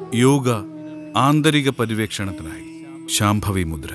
യോഗ ആന്തരിക പര്യവേക്ഷണത്തിനായി ശാംഭവി മുദ്ര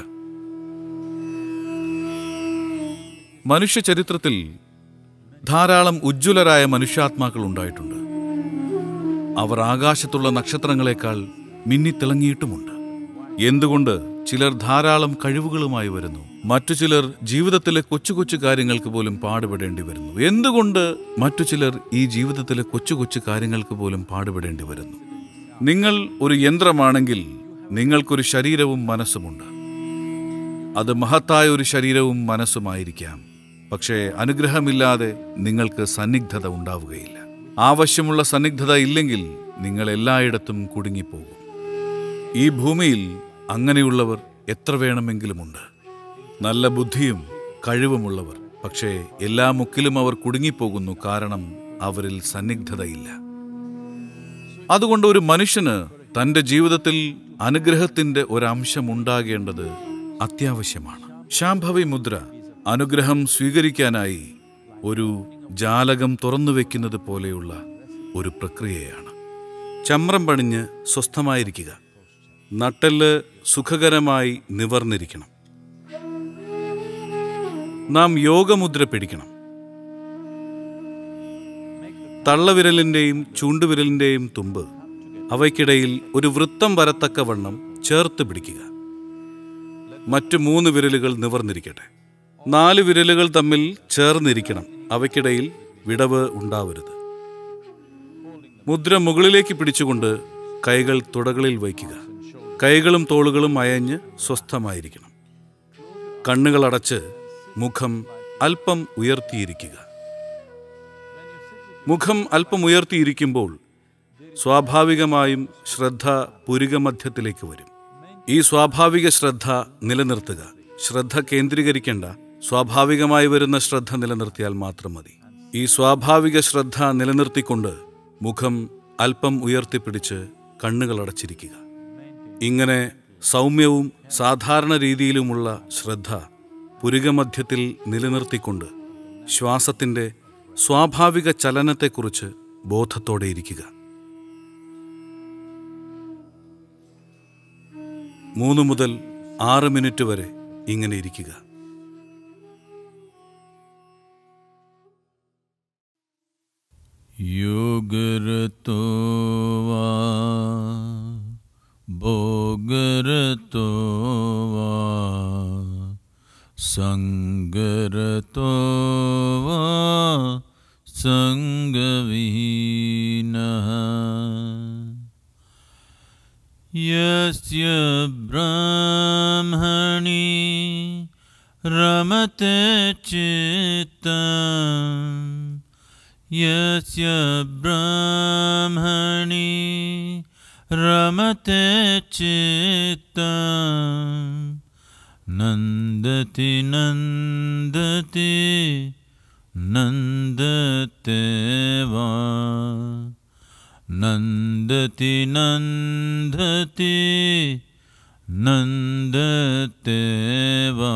മനുഷ്യ ചരിത്രത്തിൽ ധാരാളം ഉജ്ജ്വലരായ മനുഷ്യാത്മാക്കൾ ഉണ്ടായിട്ടുണ്ട് അവർ ആകാശത്തുള്ള നക്ഷത്രങ്ങളെക്കാൾ മിന്നിത്തിളങ്ങിയിട്ടുമുണ്ട് എന്തുകൊണ്ട് ചിലർ ധാരാളം കഴിവുകളുമായി വരുന്നു മറ്റു ചിലർ ജീവിതത്തിലെ കൊച്ചു കൊച്ചു കാര്യങ്ങൾക്ക് പോലും പാടുപെടേണ്ടി വരുന്നു എന്തുകൊണ്ട് മറ്റു ചിലർ ഈ ജീവിതത്തിലെ കൊച്ചു കൊച്ചു കാര്യങ്ങൾക്ക് പോലും പാടുപെടേണ്ടി വരുന്നു നിങ്ങൾ ഒരു യന്ത്രമാണെങ്കിൽ നിങ്ങൾക്കൊരു ശരീരവും മനസ്സുമുണ്ട് അത് മഹത്തായ ഒരു ശരീരവും മനസ്സുമായിരിക്കാം പക്ഷേ അനുഗ്രഹമില്ലാതെ നിങ്ങൾക്ക് സന്നിഗ്ധത ഉണ്ടാവുകയില്ല ആവശ്യമുള്ള സന്നിഗ്ധത ഇല്ലെങ്കിൽ നിങ്ങൾ എല്ലായിടത്തും കുടുങ്ങിപ്പോകും ഈ ഭൂമിയിൽ അങ്ങനെയുള്ളവർ എത്ര വേണമെങ്കിലുമുണ്ട് നല്ല ബുദ്ധിയും കഴിവുമുള്ളവർ പക്ഷേ എല്ലാ മുക്കിലും അവർ കുടുങ്ങിപ്പോകുന്നു കാരണം അവരിൽ സന്നിഗ്ധതയില്ല അതുകൊണ്ട് ഒരു മനുഷ്യന് തന്റെ ജീവിതത്തിൽ അനുഗ്രഹത്തിന്റെ ഒരംശം ഉണ്ടാകേണ്ടത് അത്യാവശ്യമാണ് ശാംഭവി മുദ്ര അനുഗ്രഹം സ്വീകരിക്കാനായി ഒരു ജാലകം തുറന്നു വെക്കുന്നത് പോലെയുള്ള ഒരു പ്രക്രിയയാണ് ചമ്രം പണിഞ്ഞ് സ്വസ്ഥമായിരിക്കുക നട്ടെല്ല് സുഖകരമായി നിവർന്നിരിക്കണം നാം യോഗമുദ്ര പിടിക്കണം തള്ളവിരലിന്റെയും ചൂണ്ടുവിരലിന്റെയും തുമ്പ് അവയ്ക്കിടയിൽ ഒരു വൃത്തം വരത്തക്കവണ്ണം ചേർത്ത് പിടിക്കുക മറ്റു മൂന്ന് വിരലുകൾ നിവർന്നിരിക്കട്ടെ നാല് വിരലുകൾ തമ്മിൽ ചേർന്നിരിക്കണം അവയ്ക്കിടയിൽ വിടവ് ഉണ്ടാവരുത് മുദ്ര മുകളിലേക്ക് പിടിച്ചുകൊണ്ട് കൈകൾ തുടകളിൽ വയ്ക്കുക കൈകളും തോളുകളും അയഞ്ഞ് സ്വസ്ഥമായിരിക്കണം കണ്ണുകളടച്ച് മുഖം അല്പം ഉയർത്തിയിരിക്കുക മുഖം അല്പം ഉയർത്തിയിരിക്കുമ്പോൾ സ്വാഭാവികമായും ശ്രദ്ധ പുരികമധ്യത്തിലേക്ക് വരും ഈ സ്വാഭാവിക ശ്രദ്ധ നിലനിർത്തുക ശ്രദ്ധ കേന്ദ്രീകരിക്കേണ്ട സ്വാഭാവികമായി വരുന്ന ശ്രദ്ധ നിലനിർത്തിയാൽ മാത്രം മതി ഈ സ്വാഭാവിക ശ്രദ്ധ നിലനിർത്തിക്കൊണ്ട് മുഖം അല്പം ഉയർത്തിപ്പിടിച്ച് കണ്ണുകൾ അടച്ചിരിക്കുക ഇങ്ങനെ സൗമ്യവും സാധാരണ രീതിയിലുമുള്ള ശ്രദ്ധ പുരികമധ്യത്തിൽ നിലനിർത്തിക്കൊണ്ട് ശ്വാസത്തിൻ്റെ സ്വാഭാവിക ചലനത്തെക്കുറിച്ച് ബോധത്തോടെ ഇരിക്കുക മൂന്ന് മുതൽ ആറ് മിനിറ്റ് വരെ ഇങ്ങനെ ഇരിക്കുക योगरतो वा भोगरतो वा सङ्गरतो वा सङ्गविहीनः यस्य ब्राह्मणी रमते चित्तम् यस्य ब्राह्मणी रमते चित्तम् नन्दति नन्दति नन्दते वा नन्दति नन्दति नन्दते वा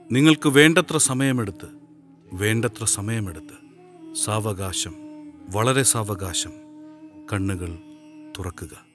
നിങ്ങൾക്ക് വേണ്ടത്ര സമയമെടുത്ത് വേണ്ടത്ര സമയമെടുത്ത് സാവകാശം വളരെ സാവകാശം കണ്ണുകൾ തുറക്കുക